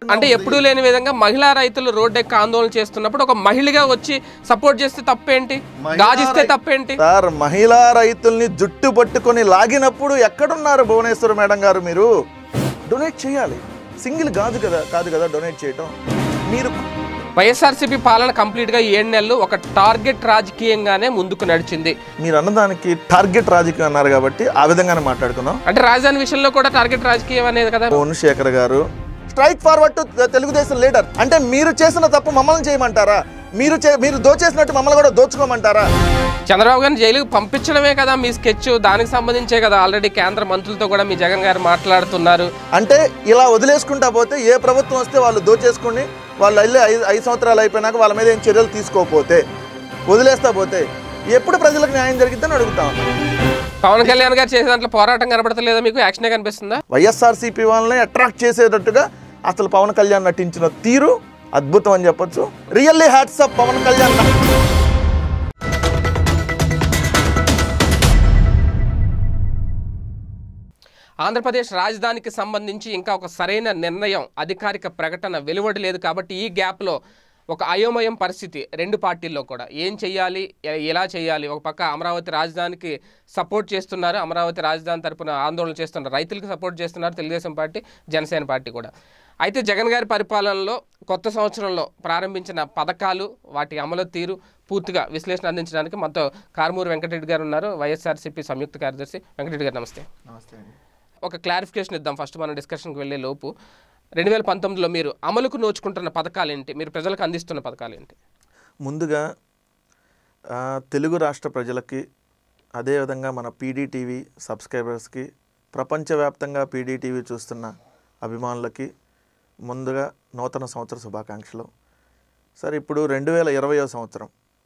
అంటే ఎప్పుడూ లేని విధంగా మహిళా రైతులు రోడ్డెక్కి ఆందోళన చేస్తున్నప్పుడు ఒక మహిళగా వచ్చి సపోర్ట్ చేస్తే తప్పేంటి గాజిస్తే తప్పేంటి సార్ మహిళా రైతుల్ని జుట్టు పట్టుకొని లాగినప్పుడు ఎక్కడున్నారు భువనేశ్వర్ మేడం గారు మీరు డొనేట్ చేయాలి సింగిల్ కాదు కదా కాదు కదా డొనేట్ చేయటం మీరు వైఎస్ఆర్సీపీ పాలన కంప్లీట్ గా ఏడు నెలలు ఒక టార్గెట్ రాజకీయంగానే ముందుకు నడిచింది మీరు అన్నదానికి టార్గెట్ రాజకీయం అన్నారు కాబట్టి ఆ విధంగానే మాట్లాడుకుందాం అంటే రాజధాని విషయంలో కూడా టార్గెట్ రాజకీయం అనేది కదా పవన్ శేఖర్ గారు straight forward to Telugu Desam leader అంటే మీరు చేసిన తప్పు మమ్మల్ని చేయమంటారా మీరు చే మీరు దోచేసినట్టు మమ్మల్ని కూడా దోచుకోమంటారా చంద్రబాబు గారిని జైలుకి పంపించడమే కదా మీ స్కెచ్ దానికి సంబంధించే కదా ఆల్రెడీ కేంద్ర మంత్రులతో కూడా మీ జగన్ గారు మాట్లాడుతున్నారు అంటే ఇలా వదిలేసుకుంటా పోతే ఏ ప్రభుత్వం వస్తే వాళ్ళు దోచేసుకుని వాళ్ళు వెళ్ళి ఐదు ఐదు సంవత్సరాలు అయిపోయినాక వాళ్ళ మీద ఏం చర్యలు తీసుకోకపోతే వదిలేస్తా పోతే ఎప్పుడు ప్రజలకు న్యాయం జరిగిద్దని అడుగుతాం పవన్ కళ్యాణ్ గారు చేసే దాంట్లో పోరాటం కనబడతలేదా మీకు యాక్షనే కనిపిస్తుందా వైఎస్ఆర్సీపీ వాళ్ళని అట్రాక్ట్ చేసేటట్టుగా అసలు పవన్ కళ్యాణ్ నటించిన తీరు అద్భుతం అని చెప్పొచ్చు really hats off Pawan Kalyan Andhra Pradesh రాజధానికి సంబంధించి ఇంకా ఒక సరైన నిర్ణయం అధికారిక ప్రకటన వెలువడి లేదు కాబట్టి ఈ గ్యాప్లో ఒక అయోమయం పరిస్థితి రెండు పార్టీల్లో కూడా ఏం చేయాలి ఎ- ఎలా చేయాలి ఒక పక్క అమరావతి రాజధానికి సపోర్ట్ చేస్తున్నారు అమరావతి రాజధాని తరపున ఆందోళన చేస్తున్నారు రైతులకు సపోర్ట్ చేస్తున్నారు తెలుగుదేశం పార్టీ జనసేన పార్టీ కూడా అయితే జగన్ గారి పరిపాలనలో కొత్త సంవత్సరంలో ప్రారంభించిన పథకాలు వాటి అమలు తీరు పూర్తిగా విశ్లేషణ అందించడానికి మనతో కారుమూరు వెంకటరెడ్డి గారు ఉన్నారు వైఎస్ఆర్సీపీ సంయుక్త కార్యదర్శి వెంకటరెడ్డి గారు నమస్తే ఒక క్లారిఫికేషన్ ఇద్దాం ఫస్ట్ మనం డిస్కషన్కి వెళ్ళే లోపు రెండు వేల పంతొమ్మిదిలో మీరు అమలుకు నోచుకుంటున్న పథకాలు ఏంటి మీరు ప్రజలకు అందిస్తున్న పథకాలు ఏంటి ముందుగా ఆ, తెలుగు రాష్ట్ర ప్రజలకి అదేవిధంగా మన పీడీటీవీ సబ్స్క్రైబర్స్కి ప్రపంచవ్యాప్తంగా పీడీటీవీ చూస్తున్న అభిమానులకి ముందుగా నూతన సంవత్సర శుభాకాంక్షలు సార్ ఇప్పుడు రెండు వేల ఇరవయో సంవత్సరం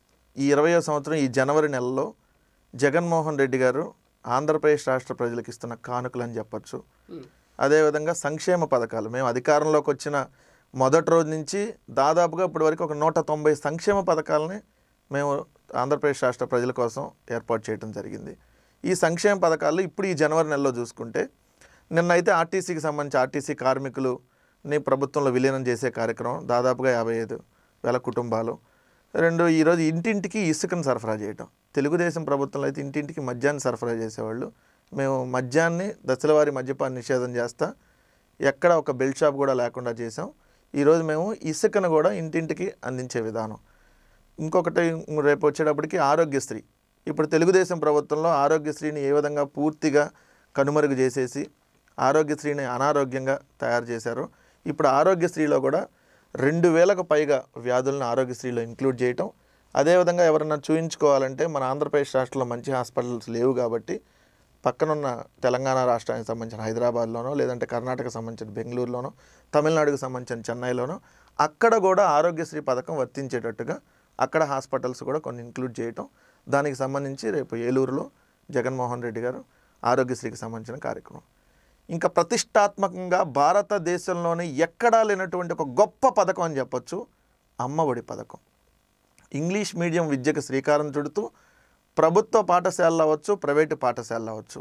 ఈ ఇరవయో సంవత్సరం ఈ జనవరి నెలలో జగన్మోహన్ రెడ్డి గారు ఆంధ్రప్రదేశ్ రాష్ట్ర ప్రజలకు ఇస్తున్న కానుకలు అని చెప్పచ్చు అదేవిధంగా సంక్షేమ పథకాలు మేము అధికారంలోకి వచ్చిన మొదటి రోజు నుంచి దాదాపుగా ఇప్పటి వరకు ఒక నూట తొంభై సంక్షేమ పథకాలని మేము ఆంధ్రప్రదేశ్ రాష్ట్ర ప్రజల కోసం ఏర్పాటు చేయడం జరిగింది ఈ సంక్షేమ పథకాలు ఇప్పుడు ఈ జనవరి నెలలో చూసుకుంటే నిన్నైతే ఆర్టీసీకి సంబంధించి ఆర్టీసీ కార్మికులుని ప్రభుత్వంలో విలీనం చేసే కార్యక్రమం దాదాపుగా యాభై ఐదు వేల కుటుంబాలు రెండు ఈరోజు ఇంటింటికి ఇసుకను సరఫరా చేయటం తెలుగుదేశం ప్రభుత్వంలో అయితే ఇంటింటికి మద్యాన్ని సరఫరా చేసేవాళ్ళు మేము మద్యాన్ని దశలవారి మద్యపాన్ని నిషేధం చేస్తా ఎక్కడ ఒక బెల్ట్ షాప్ కూడా లేకుండా చేసాం ఈరోజు మేము ఇసుకను కూడా ఇంటింటికి అందించే విధానం ఇంకొకటి రేపు వచ్చేటప్పటికి ఆరోగ్యశ్రీ ఇప్పుడు తెలుగుదేశం ప్రభుత్వంలో ఆరోగ్యశ్రీని ఏ విధంగా పూర్తిగా కనుమరుగు చేసేసి ఆరోగ్యశ్రీని అనారోగ్యంగా తయారు చేశారు ఇప్పుడు ఆరోగ్యశ్రీలో కూడా రెండు వేలకు పైగా వ్యాధులను ఆరోగ్యశ్రీలో ఇంక్లూడ్ చేయటం అదేవిధంగా ఎవరన్నా చూయించుకోవాలంటే మన ఆంధ్రప్రదేశ్ రాష్ట్రంలో మంచి హాస్పిటల్స్ లేవు కాబట్టి పక్కనున్న తెలంగాణ రాష్ట్రానికి సంబంధించిన హైదరాబాద్లోనో లేదంటే కర్ణాటక సంబంధించిన బెంగళూరులోనో తమిళనాడుకు సంబంధించిన చెన్నైలోనో అక్కడ కూడా ఆరోగ్యశ్రీ పథకం వర్తించేటట్టుగా అక్కడ హాస్పిటల్స్ కూడా కొన్ని ఇంక్లూడ్ చేయటం దానికి సంబంధించి రేపు ఏలూరులో జగన్మోహన్ రెడ్డి గారు ఆరోగ్యశ్రీకి సంబంధించిన కార్యక్రమం ఇంకా ప్రతిష్టాత్మకంగా భారతదేశంలోనే ఎక్కడా లేనటువంటి ఒక గొప్ప పథకం అని చెప్పొచ్చు అమ్మఒడి పథకం ఇంగ్లీష్ మీడియం విద్యకు శ్రీకారం చుడుతూ ప్రభుత్వ పాఠశాలలు అవ్వచ్చు ప్రైవేటు పాఠశాలలు అవ్వచ్చు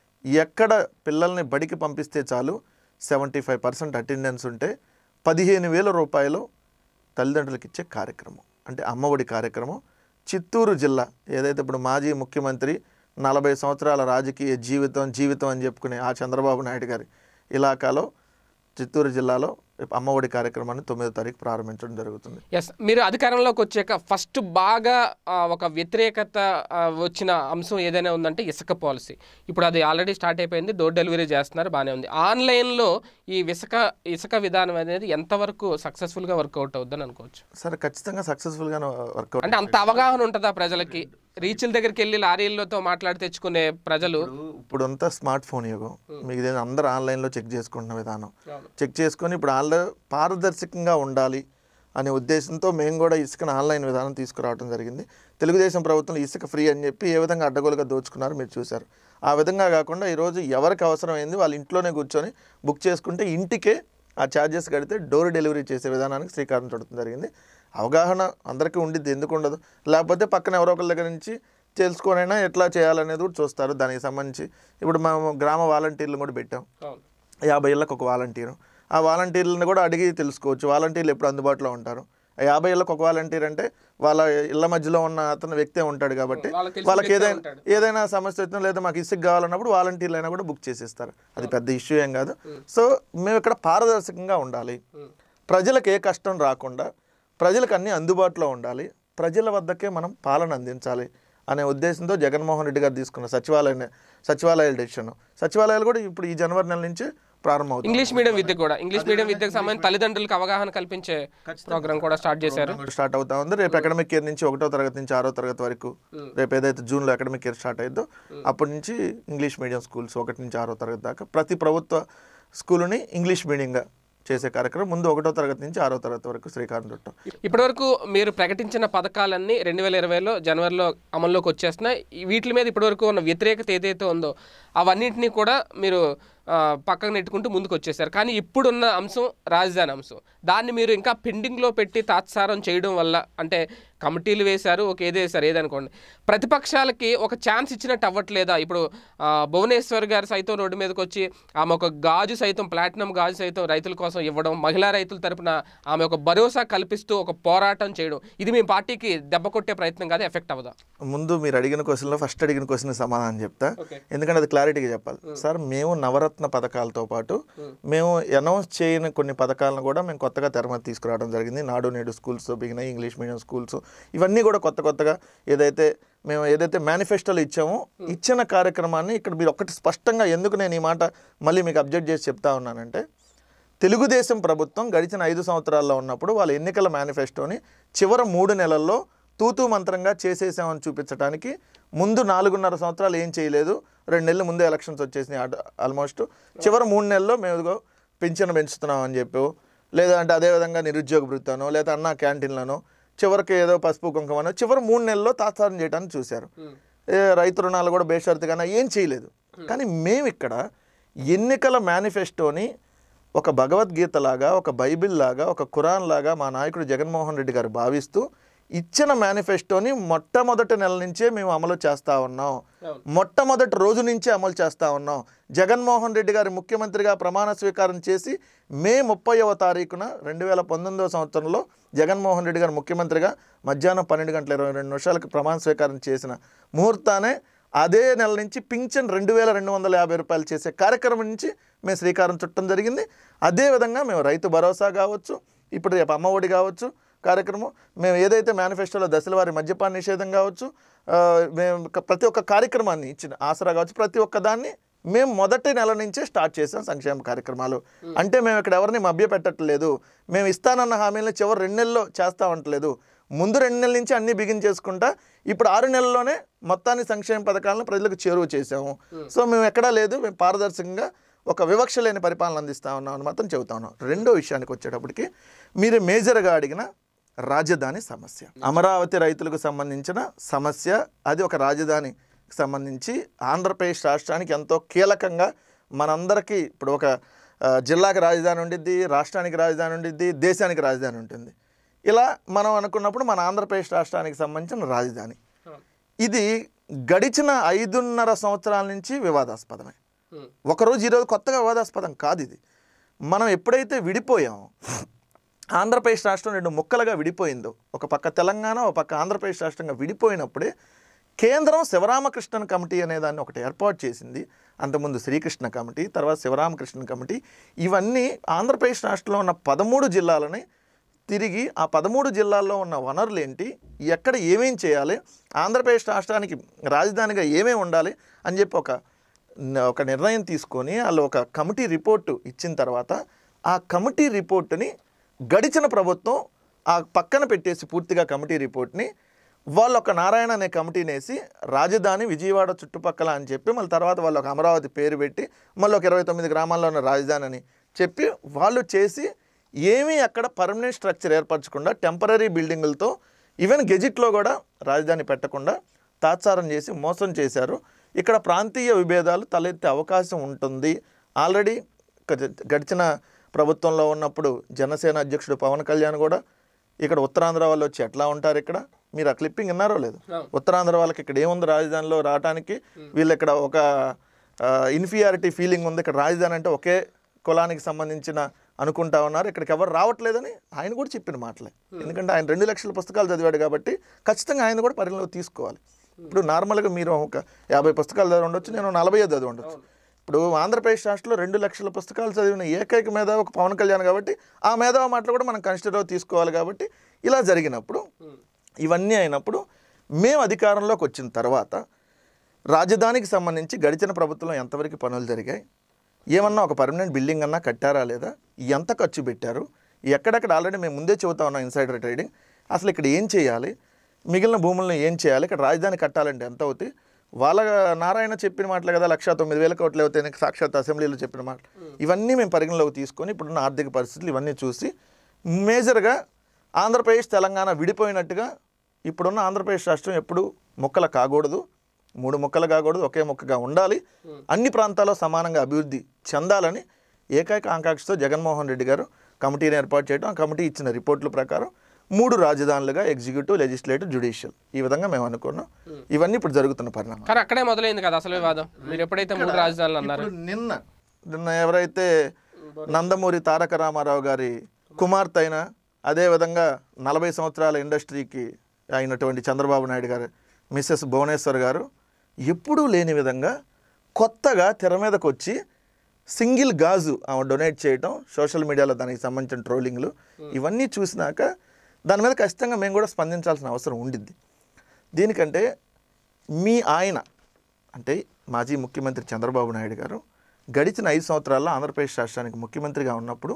ఎక్కడ పిల్లల్ని బడికి పంపిస్తే చాలు సెవెంటీ ఫైవ్ పర్సెంట్ అటెండెన్స్ ఉంటే పదిహేను వేల రూపాయలు తల్లిదండ్రులకు ఇచ్చే కార్యక్రమం అంటే అమ్మఒడి కార్యక్రమం చిత్తూరు జిల్లా ఏదైతే ఇప్పుడు మాజీ ముఖ్యమంత్రి నలభై సంవత్సరాల రాజకీయ జీవితం జీవితం అని చెప్పుకునే ఆ చంద్రబాబు నాయుడు గారి ఇలాకాలో చిత్తూరు జిల్లాలో రేపు అమ్మఒడి కార్యక్రమాన్ని తొమ్మిదో తారీఖు ప్రారంభించడం జరుగుతుంది ఎస్ మీరు అధికారంలోకి వచ్చాక ఫస్ట్ బాగా ఆ, ఒక వ్యతిరేకత ఆ, వచ్చిన అంశం ఏదైనా ఉందంటే ఇసుక పాలసీ ఇప్పుడు అది ఆల్రెడీ స్టార్ట్ అయిపోయింది డోర్ డెలివరీ చేస్తున్నారు బాగానే ఉంది ఆన్లైన్లో ఈ ఇసుక ఇసుక విధానం అనేది ఎంతవరకు సక్సెస్ఫుల్గా వర్కౌట్ అవుద్దని అనుకోవచ్చు సరే ఖచ్చితంగా సక్సెస్ఫుల్గానే వర్కౌట్ అంటే అంత అవగాహన ఉంటుందా ప్రజలకి రీచ్ల దగ్గరికి వెళ్ళి లారీలతో మాట్లాడి తెచ్చుకునే ప్రజలు ఇప్పుడు అంతా స్మార్ట్ ఫోన్ యుగం మీకు ఇది అందరూ ఆన్లైన్లో చెక్ చేసుకుంటున్న విధానం అవును. చెక్ చేసుకొని ఇప్పుడు ఆన్లైన్ పారదర్శకంగా ఉండాలి అనే ఉద్దేశంతో మేము కూడా ఇసుకను ఆన్లైన్ విధానం తీసుకురావడం జరిగింది తెలుగుదేశం ప్రభుత్వం ఇసుక ఫ్రీ అని చెప్పి ఏ విధంగా అడ్డగోలుగా దోచుకున్నారో మీరు చూశారు ఆ విధంగా కాకుండా ఈరోజు ఎవరికి అవసరమైంది వాళ్ళ ఇంట్లోనే కూర్చొని బుక్ చేసుకుంటే ఇంటికే ఆ ఛార్జెస్ కడితే డోర్ డెలివరీ చేసే విధానానికి శ్రీకారం చుడటం జరిగింది అవగాహన అందరికీ ఉండిద్ది ఎందుకు ఉండదు లేకపోతే పక్కన ఎవరో ఒకరి దగ్గర నుంచి తెలుసుకొనైనా ఎట్లా చేయాలనేది కూడా చూస్తారు దానికి సంబంధించి ఇప్పుడు మేము గ్రామ వాలంటీర్లు కూడా పెట్టాం యాభై ఏళ్ళకు ఒక వాలంటీరు ఆ వాలంటీర్లను కూడా అడిగి తెలుసుకోవచ్చు వాలంటీర్లు ఎప్పుడు అందుబాటులో ఉంటారు ఆ యాభై ఏళ్ళకి ఒక వాలంటీర్ అంటే వాళ్ళ ఇళ్ళ మధ్యలో ఉన్న అతను వ్యక్తే ఉంటాడు కాబట్టి వాళ్ళకి తెలిసిన వాళ్ళకి వ్యక్తే ఏదైనా ఉంటాడు. ఏదైనా సమస్య వచ్చినా లేదా మాకు ఇసుక కావాలన్నప్పుడు వాలంటీర్లు అయినా కూడా బుక్ చేసేస్తారు అది పెద్ద ఇష్యూ ఏం కాదు సో మేము ఇక్కడ పారదర్శకంగా ఉండాలి ప్రజలకు ఏ కష్టం రాకుండా ప్రజలకు అన్ని అందుబాటులో ఉండాలి ప్రజల వద్దకే మనం పాలన అందించాలి అనే ఉద్దేశంతో జగన్మోహన్ రెడ్డి గారు తీసుకున్న సచివాలయ సచివాలయాల డెసిషన్ సచివాలయాలు కూడా ఇప్పుడు ఈ జనవరి నెల నుంచి ప్రారంభమవుతాయి ఇంగ్లీష్ మీడియం విద్య కూడా ఇంగ్లీష్ మీడియం విద్యకు సంబంధించి తల్లిదండ్రులకు అవగాహన కల్పించే ప్రోగ్రామ్ కూడా స్టార్ట్ చేశారు స్టార్ట్ అవుతా ఉంది రేపు అకాడమిక్ ఇయర్ నుంచి ఒకటో తరగతి నుంచి ఆరో తరగతి వరకు రేపు ఏదైతే జూన్లో అకాడమిక్ ఇయర్ స్టార్ట్ అయ్యిందో అప్పటి నుంచి ఇంగ్లీష్ మీడియం స్కూల్స్ ఒకటి నుంచి ఆరో తరగతి దాకా ప్రతి ప్రభుత్వ స్కూల్ని ఇంగ్లీష్ మీడియంగా చేసే కార్యక్రమం ముందు ఒకటో తరగతి నుంచి ఆరో తరగతి వరకు శ్రీకారం చుట్టాం ఇప్పటివరకు మీరు ప్రకటించిన పథకాలన్నీ రెండు వేల ఇరవైలో జనవరిలో అమల్లోకి వచ్చేస్తున్నాయి ఈ వీటి మీద ఇప్పటివరకు ఉన్న వ్యతిరేకత ఏదైతే ఉందో అవన్నింటినీ కూడా మీరు ఆ, పక్కకు నెట్టుకుంటూ ముందుకు వచ్చేసారు కానీ ఇప్పుడున్న అంశం రాజధాని అంశం దాన్ని మీరు ఇంకా పెండింగ్లో పెట్టి తాత్సారం చేయడం వల్ల అంటే కమిటీలు వేశారు ఒక ఏదో వేశారు ఏదనుకోండి ప్రతిపక్షాలకి ఒక ఛాన్స్ ఇచ్చినట్టు అవ్వట్లేదా ఇప్పుడు ఆ, భువనేశ్వర్ గారు సైతం రోడ్డు మీదకి వచ్చి ఆమె ఒక గాజు సైతం ప్లాటినం గాజు సైతం రైతుల కోసం ఇవ్వడం మహిళా రైతుల తరపున ఆమె ఒక భరోసా కల్పిస్తూ ఒక పోరాటం చేయడం ఇది మీ పార్టీకి దెబ్బ కొట్టే ప్రయత్నం కాదు ఎఫెక్ట్ అవ్వదా ముందు మీరు అడిగిన క్వశ్చన్లో ఫస్ట్ అడిగిన క్వశ్చన్ సమాధానం చెప్తా ఓకే ఎందుకంటే అది క్లారిటీగా చెప్పాలి సార్ మేము నవరత్న పథకాలతో పాటు మేము అనౌన్స్ చేయని కొన్ని పథకాలను కూడా మేము కొత్తగా తెర మీద తీసుకురావడం జరిగింది నాడు నేడు స్కూల్స్ బిగినాయి ఇంగ్లీష్ మీడియం స్కూల్స్ ఇవన్నీ కూడా కొత్త కొత్తగా ఏదైతే మేము ఏదైతే మేనిఫెస్టోలో ఇచ్చామో ఇచ్చిన కార్యక్రమాన్ని ఇక్కడ మీరు ఒకటి స్పష్టంగా ఎందుకు నేను ఈ మాట మళ్ళీ మీకు అప్డేట్ చేసి చెప్తా ఉన్నానంటే తెలుగుదేశం ప్రభుత్వం గడిచిన ఐదు సంవత్సరాల్లో ఉన్నప్పుడు వాళ్ళ ఎన్నికల మేనిఫెస్టోని చివరి మూడు నెలల్లో తూతూ మంత్రంగా చేసేసామని చూపించడానికి ముందు నాలుగున్నర సంవత్సరాలు ఏం చేయలేదు రెండు నెలల ముందే ఎలక్షన్స్ వచ్చేసినాయి ఆల్మోస్ట్ చివరి మూడు నెలల్లో మేము ఇదిగో పింఛను పెంచుతున్నాం అని చెప్పి లేదంటే అదేవిధంగా నిరుద్యోగ వృత్తానో లేదా అన్న క్యాంటీన్లను చివరికి ఏదో పసుపు కుంకుమనో చివరి మూడు నెలల్లో తాత్సారం చేయడానికి చూశారు ఏ రైతు రుణాలు కూడా బేషరతుగానే ఏం చేయలేదు కానీ మేము ఇక్కడ ఎన్నికల మేనిఫెస్టోని ఒక భగవద్గీత లాగా ఒక బైబిల్ లాగా ఒక ఖురాన్ లాగా మా నాయకుడు జగన్మోహన్ రెడ్డి గారు భావిస్తూ ఇచ్చిన మేనిఫెస్టోని మొట్టమొదటి నెల నుంచే మేము అమలు చేస్తూ ఉన్నాం మొట్టమొదటి రోజు నుంచే అమలు చేస్తూ ఉన్నాం జగన్మోహన్ రెడ్డి గారి ముఖ్యమంత్రిగా ప్రమాణ స్వీకారం చేసి మే ముప్పైవ తారీఖున రెండు వేల పంతొమ్మిదవ సంవత్సరంలో జగన్మోహన్ రెడ్డి గారు ముఖ్యమంత్రిగా మధ్యాహ్నం పన్నెండు గంటల ఇరవై రెండు నిమిషాలకు ప్రమాణ స్వీకారం చేసిన ముహూర్తానే అదే నెల నుంచి పింఛన్ రెండు వేల రెండు వందల యాభై రూపాయలు చేసే కార్యక్రమం నుంచి మేము శ్రీకారం చుట్టడం జరిగింది అదేవిధంగా మేము రైతు భరోసా కావచ్చు ఇప్పుడు రేపు అమ్మఒడి కావచ్చు కార్యక్రమం మేము ఏదైతే మేనిఫెస్టోలో దశల వారి మద్యపాన నిషేధం కావచ్చు ఆ, మేము క- ప్రతి ఒక్క కార్యక్రమాన్ని ఇచ్చిన ఆసరా కావచ్చు ప్రతి ఒక్క దాన్ని మేము మొదటి నెల నుంచే స్టార్ట్ చేసాం సంక్షేమ కార్యక్రమాలు అంటే మేము ఇక్కడ ఎవరిని మభ్య పెట్టట్లేదు మేము ఇస్తానన్న హామీలను చివరి రెండు నెలల్లో చేస్తామంటలేదు ముందు రెండు నెలల నుంచి అన్ని బిగిన్ చేసుకుంటా ఇప్పుడు ఆరు నెలల్లోనే మొత్తాన్ని సంక్షేమ పథకాలను ప్రజలకు చేరువ చేసాము సో మేము ఎక్కడా లేదు మేము పారదర్శకంగా ఒక వివక్ష లేని పరిపాలన అందిస్తా ఉన్నాం అని మాత్రం చెబుతా ఉన్నాం రెండో విషయానికి వచ్చేటప్పటికి మీరు మేజర్గా అడిగిన రాజధాని సమస్య అమరావతి రైతులకు సంబంధించిన సమస్య అది ఒక రాజధానికి సంబంధించి ఆంధ్రప్రదేశ్ రాష్ట్రానికి ఎంతో కీలకంగా మనందరికీ ఇప్పుడు ఒక ఆ, జిల్లాకి రాజధాని ఉండిద్ది రాష్ట్రానికి రాజధాని ఉండిద్ది దేశానికి రాజధాని ఉంటుంది ఇలా మనం అనుకున్నప్పుడు మన ఆంధ్రప్రదేశ్ రాష్ట్రానికి సంబంధించిన రాజధాని ఇది గడిచిన ఐదున్నర సంవత్సరాల నుంచి వివాదాస్పదమే ఒకరోజు ఈరోజు కొత్తగా వివాదాస్పదం కాదు ఇది మనం ఎప్పుడైతే విడిపోయామో ఆంధ్రప్రదేశ్ రాష్ట్రం రెండు ముక్కలుగా విడిపోయిందో ఒక పక్క తెలంగాణ ఒక పక్క ఆంధ్రప్రదేశ్ రాష్ట్రంగా విడిపోయినప్పుడే కేంద్రం శివరామకృష్ణన్ కమిటీ అనే దాన్ని ఒకటి ఏర్పాటు చేసింది అంతకుముందు శ్రీకృష్ణ కమిటీ తర్వాత శివరామకృష్ణన్ కమిటీ ఇవన్నీ ఆంధ్రప్రదేశ్ రాష్ట్రంలో ఉన్న పదమూడు జిల్లాలని తిరిగి ఆ పదమూడు జిల్లాల్లో ఉన్న వనరులు ఏంటి ఎక్కడ ఏమేం చేయాలి ఆంధ్రప్రదేశ్ రాష్ట్రానికి రాజధానిగా ఏమేమి ఉండాలి అని చెప్పి ఒక న- ఒక నిర్ణయం తీసుకొని వాళ్ళు ఒక కమిటీ రిపోర్టు ఇచ్చిన తర్వాత ఆ కమిటీ రిపోర్టుని గడిచిన ప్రభుత్వం ఆ పక్కన పెట్టేసి పూర్తిగా కమిటీ రిపోర్ట్ని వాళ్ళు ఒక నారాయణ అనే కమిటీని వేసి రాజధాని విజయవాడ చుట్టుపక్కల అని చెప్పి మళ్ళీ తర్వాత వాళ్ళు ఒక అమరావతి పేరు పెట్టి మళ్ళీ ఒక ఇరవై తొమ్మిది గ్రామాల్లో ఉన్న రాజధాని అని చెప్పి వాళ్ళు చేసి ఏమీ అక్కడ పర్మనెంట్ స్ట్రక్చర్ ఏర్పరచకుండా టెంపరీ బిల్డింగులతో ఈవెన్ గెజిట్లో కూడా రాజధాని పెట్టకుండా తాత్సారం చేసి మోసం చేశారు ఇక్కడ ప్రాంతీయ విభేదాలు తలెత్తే అవకాశం ఉంటుంది ఆల్రెడీ గ- గడిచిన ప్రభుత్వంలో ఉన్నప్పుడు జనసేన అధ్యక్షుడు పవన్ కళ్యాణ్ కూడా ఇక్కడ ఉత్తరాంధ్ర వాళ్ళు వచ్చి ఎట్లా ఉంటారు ఇక్కడ మీరు ఆ క్లిప్పింగ్ విన్నారో లేదు అవును. ఉత్తరాంధ్ర వాళ్ళకి ఇక్కడ ఏముంది రాజధానిలో రావడానికి వీళ్ళు ఇక్కడ ఒక ఇన్ఫీరియారిటీ ఫీలింగ్ ఉంది ఇక్కడ రాజధాని అంటే ఒకే కులానికి సంబంధించిన అనుకుంటా ఉన్నారు ఇక్కడికి ఎవరు రావట్లేదని ఆయన కూడా చెప్పిన మాటలే ఎందుకంటే ఆయన రెండు లక్షల పుస్తకాలు చదివాడు కాబట్టి ఖచ్చితంగా ఆయన కూడా పరిగణలోకి తీసుకోవాలి ఇప్పుడు నార్మల్గా మీరు ఒక యాభై పుస్తకాలు చదివి ఉండొచ్చు నేను నలభై ఐదు చదివి ఉండొచ్చు ఇప్పుడు ఆంధ్రప్రదేశ్ రాష్ట్రంలో రెండు లక్షల పుస్తకాలు చదివిన ఏకైక మేధావి ఒక పవన్ కళ్యాణ్ కాబట్టి ఆ మేధావి మాటలు కూడా మనం కన్సిడర్ తీసుకోవాలి కాబట్టి ఇలా జరిగినప్పుడు ఇవన్నీ అయినప్పుడు మేము అధికారంలోకి వచ్చిన తర్వాత రాజధానికి సంబంధించి గడిచిన ప్రభుత్వంలో ఎంతవరకు పనులు జరిగాయి ఏమన్నా ఒక పర్మనెంట్ బిల్డింగ్ అన్నా కట్టారా లేదా ఎంత ఖర్చు పెట్టారు ఎక్కడెక్కడ ఆల్రెడీ మేము ముందే చెబుతా ఉన్నాం ఇన్సైడర్ ట్రేడింగ్ అసలు ఇక్కడ ఏం చేయాలి మిగిలిన భూములను ఏం చేయాలి ఇక్కడ రాజధాని కట్టాలంటే ఎంత అవుతాయి వాళ్ళ నారాయణ చెప్పిన మాటలు కదా లక్ష తొమ్మిది వేల కోట్లు అవుతాయి సాక్షాత్ అసెంబ్లీలో చెప్పిన మాటలు ఇవన్నీ మేము పరిగణలోకి తీసుకొని ఇప్పుడున్న ఆర్థిక పరిస్థితులు ఇవన్నీ చూసి మేజర్గా ఆంధ్రప్రదేశ్ తెలంగాణ విడిపోయినట్టుగా ఇప్పుడున్న ఆంధ్రప్రదేశ్ రాష్ట్రం ఎప్పుడు మొక్కలు కాకూడదు మూడు మొక్కలు కాకూడదు ఒకే మొక్కగా ఉండాలి అన్ని ప్రాంతాల్లో సమానంగా అభివృద్ధి చెందాలని ఏకైక ఆకాంక్షతో జగన్మోహన్ రెడ్డి గారు కమిటీని ఏర్పాటు చేయడం ఆ కమిటీ ఇచ్చిన రిపోర్టుల ప్రకారం మూడు రాజధానులుగా ఎగ్జిక్యూటివ్ లెజిస్లేటివ్ జ్యుడిషియల్ ఈ విధంగా మేము అనుకున్నాం ఇవన్నీ ఇప్పుడు జరుగుతున్న పరిణామం కానీ అక్కడే మొదలైంది కదా అసలు వివాదం మీరు ఎప్పుడైతే మూడు రాజధానులు అన్నారు ఇప్పుడు నిన్న నిన్న ఎవరైతే నందమూరి తారక రామారావు గారి కుమార్తె అయిన అదేవిధంగా నలభై సంవత్సరాల ఇండస్ట్రీకి అయినటువంటి చంద్రబాబు నాయుడు గారు మిస్సెస్ భువనేశ్వర్ గారు ఎప్పుడూ లేని విధంగా కొత్తగా తెర మీదకి వచ్చి సింగిల్ గాజు ఆమె డొనేట్ చేయటం సోషల్ మీడియాలో దానికి సంబంధించిన ట్రోలింగ్లు ఇవన్నీ చూసినాక దాని మీద ఖచ్చితంగా మేము కూడా స్పందించాల్సిన అవసరం ఉండిద్ది దీనికంటే మీ ఆయన అంటే మాజీ ముఖ్యమంత్రి చంద్రబాబు నాయుడు గారు గడిచిన ఐదు సంవత్సరాల్లో ఆంధ్రప్రదేశ్ రాష్ట్రానికి ముఖ్యమంత్రిగా ఉన్నప్పుడు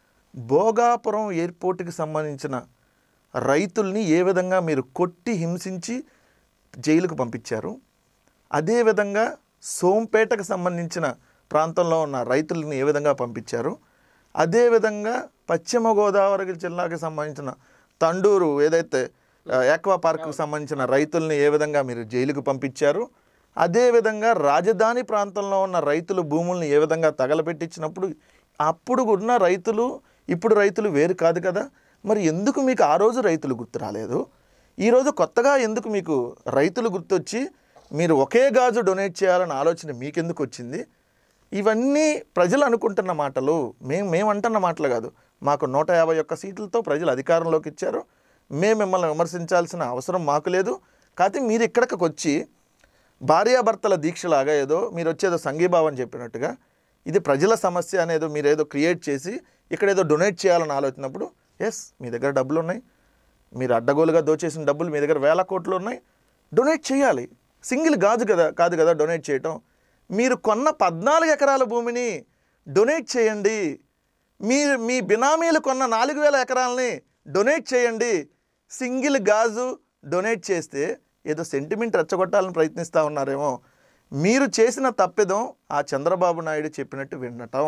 భోగాపురం ఎయిర్పోర్ట్కి సంబంధించిన రైతుల్ని ఏ విధంగా మీరు కొట్టి హింసించి జైలుకు పంపించారు అదేవిధంగా సోంపేటకు సంబంధించిన ప్రాంతంలో ఉన్న రైతులను ఏ విధంగా పంపించారు అదేవిధంగా పశ్చిమ గోదావరి జిల్లాకి సంబంధించిన తండూరు ఏదైతే ఆ, ఆక్వా పార్క్కి సంబంధించిన రైతుల్ని ఏ విధంగా మీరు జైలుకు పంపించారు అదేవిధంగా రాజధాని ప్రాంతంలో ఉన్న రైతులు భూముల్ని ఏ విధంగా తగలబెట్టించినప్పుడు అప్పుడు ఉన్న రైతులు ఇప్పుడు రైతులు వేరు కాదు కదా మరి ఎందుకు మీకు ఆ రోజు రైతులు గుర్తు రాలేదు ఈరోజు కొత్తగా ఎందుకు మీకు రైతులు గుర్తొచ్చి మీరు ఒకే గాజు డొనేట్ చేయాలన్న ఆలోచన మీకెందుకు వచ్చింది ఇవన్నీ ప్రజలు అనుకుంటున్న మాటలు మేము మేము అంటున్న మాటలు కాదు మాకు నూట యాభై ఒక్క సీట్లతో ప్రజలు అధికారంలోకి ఇచ్చారు మేము మిమ్మల్ని విమర్శించాల్సిన అవసరం మాకు లేదు కాకపోతే మీరు ఇక్కడికి వచ్చి భార్యాభర్తల దీక్షలాగా ఏదో మీరు వచ్చేదో సంఘీభావం చెప్పినట్టుగా ఇది ప్రజల సమస్య అనేదో మీరు ఏదో క్రియేట్ చేసి ఇక్కడ ఏదో డొనేట్ చేయాలని ఆలోచనప్పుడు ఎస్ మీ దగ్గర డబ్బులు ఉన్నాయి మీరు అడ్డగోలుగా దోచేసిన డబ్బులు మీ దగ్గర వేల కోట్లు ఉన్నాయి డొనేట్ చేయాలి సింగిల్ గాజు కదా కాదు కదా డొనేట్ చేయటం మీరు కొన్న పద్నాలుగు ఎకరాల భూమిని డొనేట్ చేయండి మీరు మీ బినామీలు కొన్న నాలుగు వేల ఎకరాలని డొనేట్ చేయండి సింగిల్ గాజు డొనేట్ చేస్తే ఏదో సెంటిమెంట్ రెచ్చగొట్టాలని ప్రయత్నిస్తూ ఉన్నారేమో మీరు చేసిన తప్పిదం ఆ చంద్రబాబు నాయుడు చెప్పినట్టు వినటం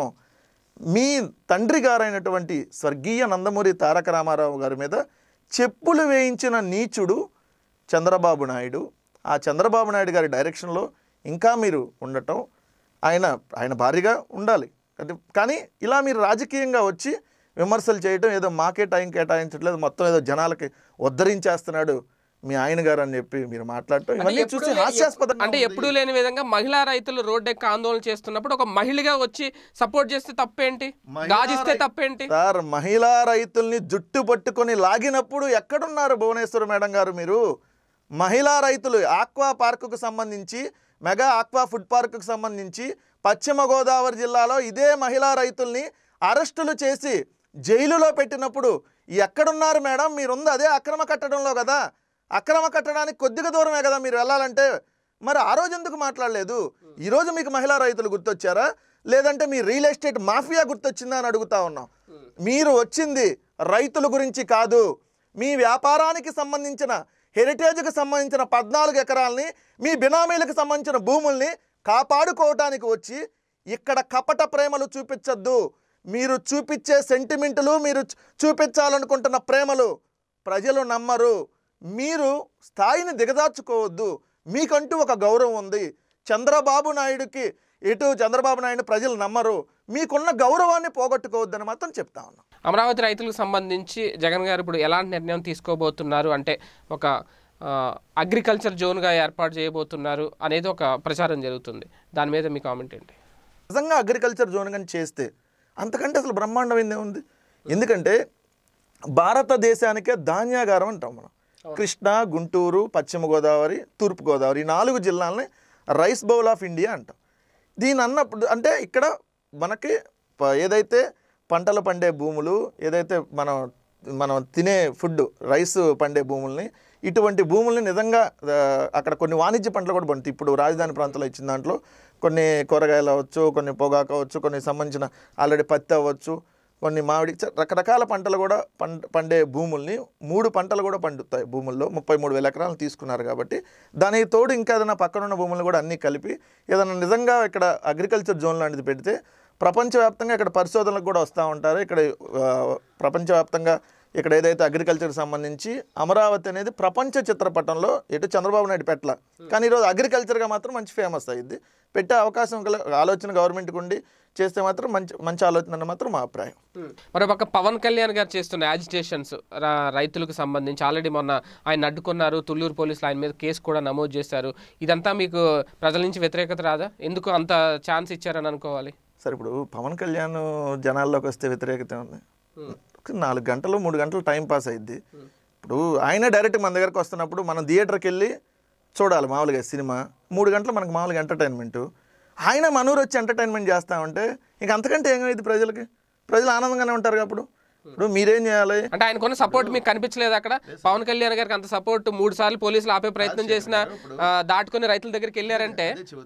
మీ తండ్రి గారైనటువంటి స్వర్గీయ నందమూరి తారక రామారావు గారి మీద చెప్పులు వేయించిన నీచుడు చంద్రబాబు నాయుడు ఆ చంద్రబాబు నాయుడు గారి డైరెక్షన్లో ఇంకా మీరు ఉండటం ఆయన ఆయన భారీగా ఉండాలి అది కానీ ఇలా మీరు రాజకీయంగా వచ్చి విమర్శలు చేయటం ఏదో మాకే టైం కేటాయించట్లేదు మొత్తం ఏదో జనాలకి ఉద్ధరించేస్తున్నాడు మీ ఆయన గారు అని చెప్పి మీరు మాట్లాడటం ఇవన్నీ ఎప్పుడూ చూసి లే- హాస్యాస్పదంగా అంటే ఎప్పుడూ లేని విధంగా మహిళా రైతులు రోడ్డెక్కి ఆందోళన చేస్తున్నప్పుడు ఒక మహిళగా వచ్చి సపోర్ట్ చేస్తే తప్పేంటి గాజిస్తే తప్పేంటి సార్ మహిళా రైతుల్ని జుట్టు పట్టుకొని లాగినప్పుడు ఎక్కడున్నారు భువనేశ్వర్ మేడం గారు మీరు మహిళా రైతులు ఆక్వా పార్కుకు సంబంధించి మెగా ఆక్వా ఫుడ్ పార్కుకు సంబంధించి పశ్చిమ గోదావరి జిల్లాలో ఇదే మహిళా రైతుల్ని అరెస్టులు చేసి జైలులో పెట్టినప్పుడు ఎక్కడున్నారు మేడం మీరుంది అదే అక్రమ కట్టడంలో కదా అక్రమ కట్టడానికి కొద్దిగా దూరమే కదా మీరు వెళ్ళాలంటే మరి ఆ రోజు ఎందుకు మాట్లాడలేదు ఈరోజు మీకు మహిళా రైతులు గుర్తొచ్చారా లేదంటే మీ రియల్ ఎస్టేట్ మాఫియా గుర్తొచ్చిందా అని అడుగుతా ఉన్నాం మీరు వచ్చింది రైతుల గురించి కాదు మీ వ్యాపారానికి సంబంధించిన హెరిటేజ్కి సంబంధించిన పద్నాలుగు ఎకరాలని మీ బినామీలకు సంబంధించిన భూముల్ని కాపాడుకోవటానికి వచ్చి ఇక్కడ కపట ప్రేమలు చూపించొద్దు మీరు చూపించే సెంటిమెంటులు మీరు చూ- చూపించాలనుకుంటున్న ప్రేమలు ప్రజలు నమ్మరు మీరు స్థాయిని దిగదార్చుకోవద్దు మీకంటూ ఒక గౌరవం ఉంది చంద్రబాబు నాయుడుకి ఇటు చంద్రబాబు నాయుడు ప్రజలు నమ్మరు మీకున్న గౌరవాన్ని పోగొట్టుకోవద్దని మాత్రం చెప్తా ఉన్నాం అమరావతి రైతులకు సంబంధించి జగన్ గారు ఇప్పుడు ఎలాంటి నిర్ణయం తీసుకోబోతున్నారు అంటే ఒక ఆ, అగ్రికల్చర్ జోన్గా ఏర్పాటు చేయబోతున్నారు అనేది ఒక ప్రచారం జరుగుతుంది దాని మీద మీ కామెంట్ ఏంటి నిజంగా అగ్రికల్చర్ జోన్ కానీ చేస్తే అంతకంటే అసలు బ్రహ్మాండమైందే ఉంది ఎందుకంటే భారతదేశానికే ధాన్యాగారం అంటాం మనం కృష్ణా గుంటూరు పశ్చిమ గోదావరి తూర్పు గోదావరి ఈ నాలుగు జిల్లాలని రైస్ బౌల్ ఆఫ్ ఇండియా అంటాం దీని అన్నప్పుడు అంటే ఇక్కడ మనకి ప- ఏదైతే పంటలు పండే భూములు ఏదైతే మనం మనం తినే ఫుడ్ రైస్ పండే భూముల్ని ఇటువంటి భూముల్ని నిజంగా ఆ, అక్కడ కొన్ని వాణిజ్య పంటలు కూడా పండుతాయి ఇప్పుడు రాజధాని ప్రాంతంలో ఇచ్చిన దాంట్లో కొన్ని కూరగాయలు అవ్వచ్చు కొన్ని పొగాకు అవ్వచ్చు కొన్ని సంబంధించిన ఆల్రెడీ పత్తి అవ్వచ్చు కొన్ని మామిడి చ- రకరకాల పంటలు కూడా పంట పండే భూముల్ని మూడు పంటలు కూడా పండుతాయి భూముల్లో ముప్పై మూడు వేల ఎకరాలు తీసుకున్నారు కాబట్టి దానికి తోడు ఇంకా ఏదైనా పక్కనున్న భూములు కూడా అన్నీ కలిపి ఏదైనా నిజంగా ఇక్కడ అగ్రికల్చర్ జోన్ లాంటిది పెడితే ప్రపంచవ్యాప్తంగా ఇక్కడ పరిశోధనలకు కూడా వస్తూ ఉంటారు ఇక్కడ ఆ, ప్రపంచవ్యాప్తంగా ఇక్కడ ఏదైతే అగ్రికల్చర్కి సంబంధించి అమరావతి అనేది ప్రపంచ చిత్రపటంలో ఎటు చంద్రబాబు నాయుడు పెట్టల కానీ ఈరోజు అగ్రికల్చర్గా మాత్రం మంచి ఫేమస్ అయ్యింది పెట్టే అవకాశం గల ఆలోచన గవర్నమెంట్కి ఉండి చేస్తే మాత్రం మంచి మంచి ఆలోచన అని మాత్రం మా అభిప్రాయం మరోపక్క పవన్ కళ్యాణ్ గారు చేస్తున్న యాజిటేషన్స్ రైతులకు సంబంధించి ఆల్రెడీ మొన్న ఆయన అడ్డుకున్నారు తుళ్ళూరు పోలీసులు ఆయన మీద కేసు కూడా నమోదు చేశారు ఇదంతా మీకు ప్రజల నుంచి వ్యతిరేకత రాదా ఎందుకు అంత ఛాన్స్ ఇచ్చారని అనుకోవాలి సరే ఇప్పుడు పవన్ కళ్యాణ్ జనాల్లోకి వస్తే వ్యతిరేకత ఉంది ఒక నాలుగు గంటలు మూడు గంటలు టైం పాస్ అయింది ఇప్పుడు ఆయన డైరెక్ట్ మన దగ్గరకు వస్తున్నప్పుడు మనం థియేటర్కి వెళ్ళి చూడాలి మామూలుగా సినిమా మూడు గంటలు మనకు మామూలుగా ఎంటర్టైన్మెంట్ ఆయన మనూరు వచ్చి ఎంటర్టైన్మెంట్ చేస్తా ఉంటే ఇంక అంతకంటే ఏమైంది ప్రజలకి ప్రజలు ఆనందంగానే ఉంటారు అప్పుడు ఇప్పుడు మీరేం చేయాలి అంటే ఆయనకున్న సపోర్ట్ మీకు కనిపించలేదు అక్కడ పవన్ కళ్యాణ్ గారికి అంత సపోర్ట్ మూడు సార్లు పోలీసులు ఆపే ప్రయత్నం చేసిన దాటుకుని రైతుల దగ్గరికి వెళ్ళారంటే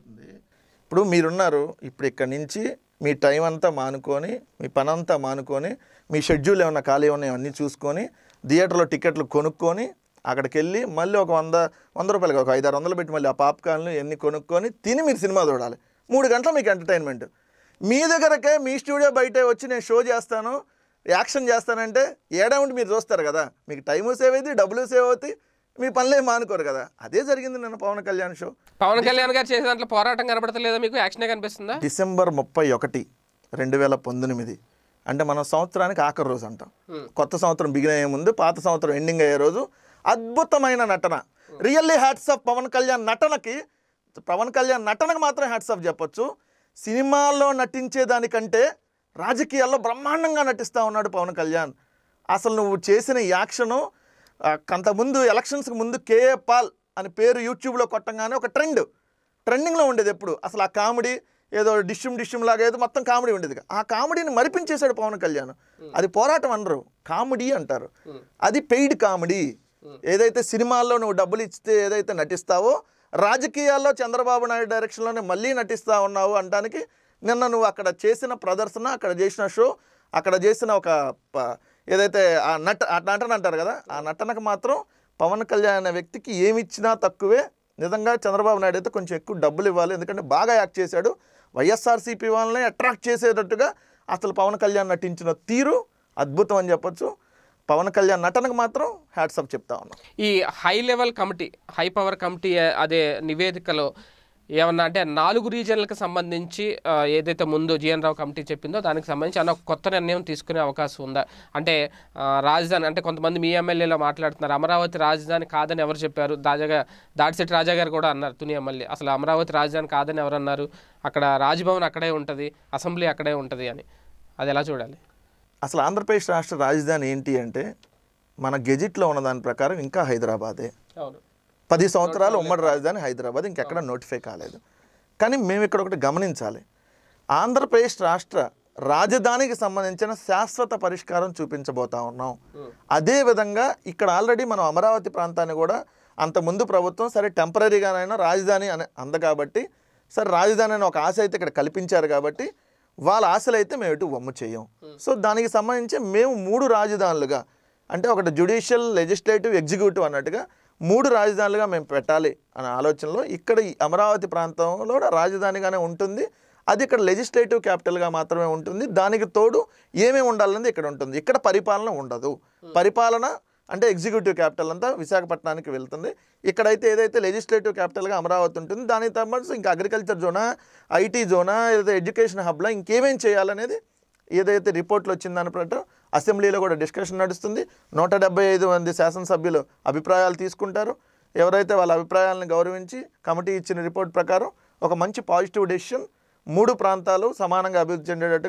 ఇప్పుడు మీరున్నారు ఇప్పుడు ఇక్కడి నుంచి మీ టైం అంతా మానుకొని మీ పని అంతా మానుకొని మీ షెడ్యూల్ ఏమన్నా ఖాళీ ఉన్నాయో అన్నీ చూసుకొని థియేటర్లో టికెట్లు కొనుక్కొని అక్కడికి వెళ్ళి మళ్ళీ ఒక వంద వంద రూపాయలకి ఒక ఐదారు వందలు పెట్టి మళ్ళీ ఆ పాప్కార్న్లు ఎన్ని కొనుక్కొని తిని మీరు సినిమా చూడాలి మూడు గంటలు మీకు ఎంటర్టైన్మెంట్ మీ దగ్గరకే మీ స్టూడియో బయటే వచ్చి నేను షో చేస్తాను యాక్షన్ చేస్తానంటే ఏడాముంటి మీరు చూస్తారు కదా మీకు టైము సేవ్ అవుతుంది డబ్బులు సేవ్ అవుతాయి మీ పనులే మానుకోరు కదా అదే జరిగింది నిన్న పవన్ కళ్యాణ్ షో పవన్ కళ్యాణ్ గారు చేసే దాంట్లో పోరాటం కనబడతలేదా మీకు యాక్షనే కనిపిస్తుందా డిసెంబర్ ముప్పై ఒకటి రెండు వేల పంతొమ్మిది అంటే మనం సంవత్సరానికి ఆఖరి రోజు అంటాం కొత్త సంవత్సరం బిగిన్ అయ్యే ముందు పాత సంవత్సరం ఎండింగ్ అయ్యే రోజు అద్భుతమైన నటన really hats off Pawan Kalyan నటనకి పవన్ కళ్యాణ్ నటనకు మాత్రం హ్యాట్స్ ఆఫ్ చెప్పొచ్చు సినిమాల్లో నటించేదానికంటే రాజకీయాల్లో బ్రహ్మాండంగా నటిస్తూ ఉన్నాడు పవన్ కళ్యాణ్ అసలు నువ్వు చేసిన ఈ యాక్షను ఆ, అంతకుముందు ఎలక్షన్స్కి ముందు కేఏ పాల్ అని పేరు యూట్యూబ్లో కొట్టంగానే ఒక ట్రెండ్ ట్రెండింగ్లో ఉండేది ఎప్పుడు అసలు ఆ కామెడీ ఏదో డిష్యూమ్ డిష్యూమ్ లాగా ఏదో మొత్తం కామెడీ ఉండేది ఆ కామెడీని మరిపించేశాడు పవన్ కళ్యాణ్ అది పోరాటం అనరు కామెడీ అంటారు అది పెయిడ్ కామెడీ ఏదైతే సినిమాల్లో నువ్వు డబ్బులు ఇస్తే ఏదైతే నటిస్తావో రాజకీయాల్లో చంద్రబాబు నాయుడు డైరెక్షన్లోనే మళ్ళీ నటిస్తా ఉన్నావు అనడానికి నిన్న నువ్వు అక్కడ చేసిన ప్రదర్శన అక్కడ చేసిన షో అక్కడ చేసిన ఒక ప- ఏదైతే ఆ నట ఆ నటన అంటారు కదా ఆ నటనకు మాత్రం పవన్ కళ్యాణ్ అనే వ్యక్తికి ఏమి ఇచ్చినా తక్కువే నిజంగా చంద్రబాబు నాయుడు అయితే కొంచెం ఎక్కువ డబ్బులు ఇవ్వాలి ఎందుకంటే బాగా యాక్ట్ చేశాడు వైఎస్ఆర్సీపీ వాళ్ళని అట్రాక్ట్ చేసేటట్టుగా అసలు పవన్ కళ్యాణ్ నటించిన తీరు అద్భుతం అని చెప్పొచ్చు పవన్ కళ్యాణ్ నటనకు మాత్రం హ్యాట్సప్ చెప్తా ఉన్నాం ఈ high level committee high power committee అదే నివేదికలో ఏమన్నా అంటే నాలుగు రీజన్లకు సంబంధించి ఆ, ఏదైతే ముందు జిఎన్ రావు కమిటీ చెప్పిందో దానికి సంబంధించి అన్న ఒక కొత్త నిర్ణయం తీసుకునే అవకాశం ఉందా అంటే ఆ, రాజధాని అంటే కొంతమంది మీ ఎమ్మెల్యేలో మాట్లాడుతున్నారు అమరావతి రాజధాని కాదని ఎవరు చెప్పారు తాజాగా దాడిశెట్టి రాజా గారు కూడా అన్నారు తుని ఎమ్మెల్యే అసలు అమరావతి రాజధాని కాదని ఎవరు అన్నారు అక్కడ రాజ్భవన్ అక్కడే ఉంటుంది అసెంబ్లీ అక్కడే ఉంటుంది అని అది ఎలా చూడాలి అసలు ఆంధ్రప్రదేశ్ రాష్ట్ర రాజధాని ఏంటి అంటే మన గెజిట్లో ఉన్న దాని ప్రకారం ఇంకా హైదరాబాదే అవును పది సంవత్సరాలు ఉమ్మడి రాజధాని హైదరాబాద్ ఇంకెక్కడ నోటిఫై కాలేదు కానీ మేము ఇక్కడ ఒకటి గమనించాలి ఆంధ్రప్రదేశ్ రాష్ట్ర రాజధానికి సంబంధించిన శాశ్వత పరిష్కారం చూపించబోతా ఉన్నాం అదేవిధంగా ఇక్కడ ఆల్రెడీ మనం అమరావతి ప్రాంతాన్ని కూడా అంత ముందు ప్రభుత్వం సరే టెంపరీగానైనా రాజధాని అని అంద కాబట్టి సరే రాజధాని అని ఒక ఆశ అయితే ఇక్కడ కల్పించారు కాబట్టి వాళ్ళ ఆశలు అయితే మేము ఎటు వమ్ము చేయం సో దానికి సంబంధించి మేము మూడు రాజధానులుగా అంటే ఒకటి జ్యుడిషియల్ లెజిస్లేటివ్ ఎగ్జిక్యూటివ్ అన్నట్టుగా మూడు రాజధానులుగా మేము పెట్టాలి అనే ఆలోచనలో ఇక్కడ ఈ అమరావతి ప్రాంతంలో కూడా రాజధానిగానే ఉంటుంది అది ఇక్కడ లెజిస్లేటివ్ క్యాపిటల్గా మాత్రమే ఉంటుంది దానికి తోడు ఏమేమి ఉండాలనేది ఇక్కడ ఉంటుంది ఇక్కడ పరిపాలన ఉండదు పరిపాలన అంటే ఎగ్జిక్యూటివ్ క్యాపిటల్ అంతా విశాఖపట్నానికి వెళ్తుంది ఇక్కడైతే ఏదైతే లెజిస్లేటివ్ క్యాపిటల్గా అమరావతి ఉంటుంది దానికి సంబంధించి ఇంకా అగ్రికల్చర్ జోనా ఐటీ జోనా ఏదైతే ఎడ్యుకేషన్ హబ్లా ఇంకేమేం చేయాలనేది ఏదైతే రిపోర్ట్లు వచ్చిన దాని ప్రకారం అసెంబ్లీలో కూడా డిస్కషన్ నడుస్తుంది నూట డెబ్బై ఐదు మంది శాసనసభ్యులు అభిప్రాయాలు తీసుకుంటారు ఎవరైతే వాళ్ళ అభిప్రాయాలను గౌరవించి కమిటీ ఇచ్చిన రిపోర్ట్ ప్రకారం ఒక మంచి పాజిటివ్ డెసిషన్ మూడు ప్రాంతాలు సమానంగా అభివృద్ధి చెందేటట్టుగా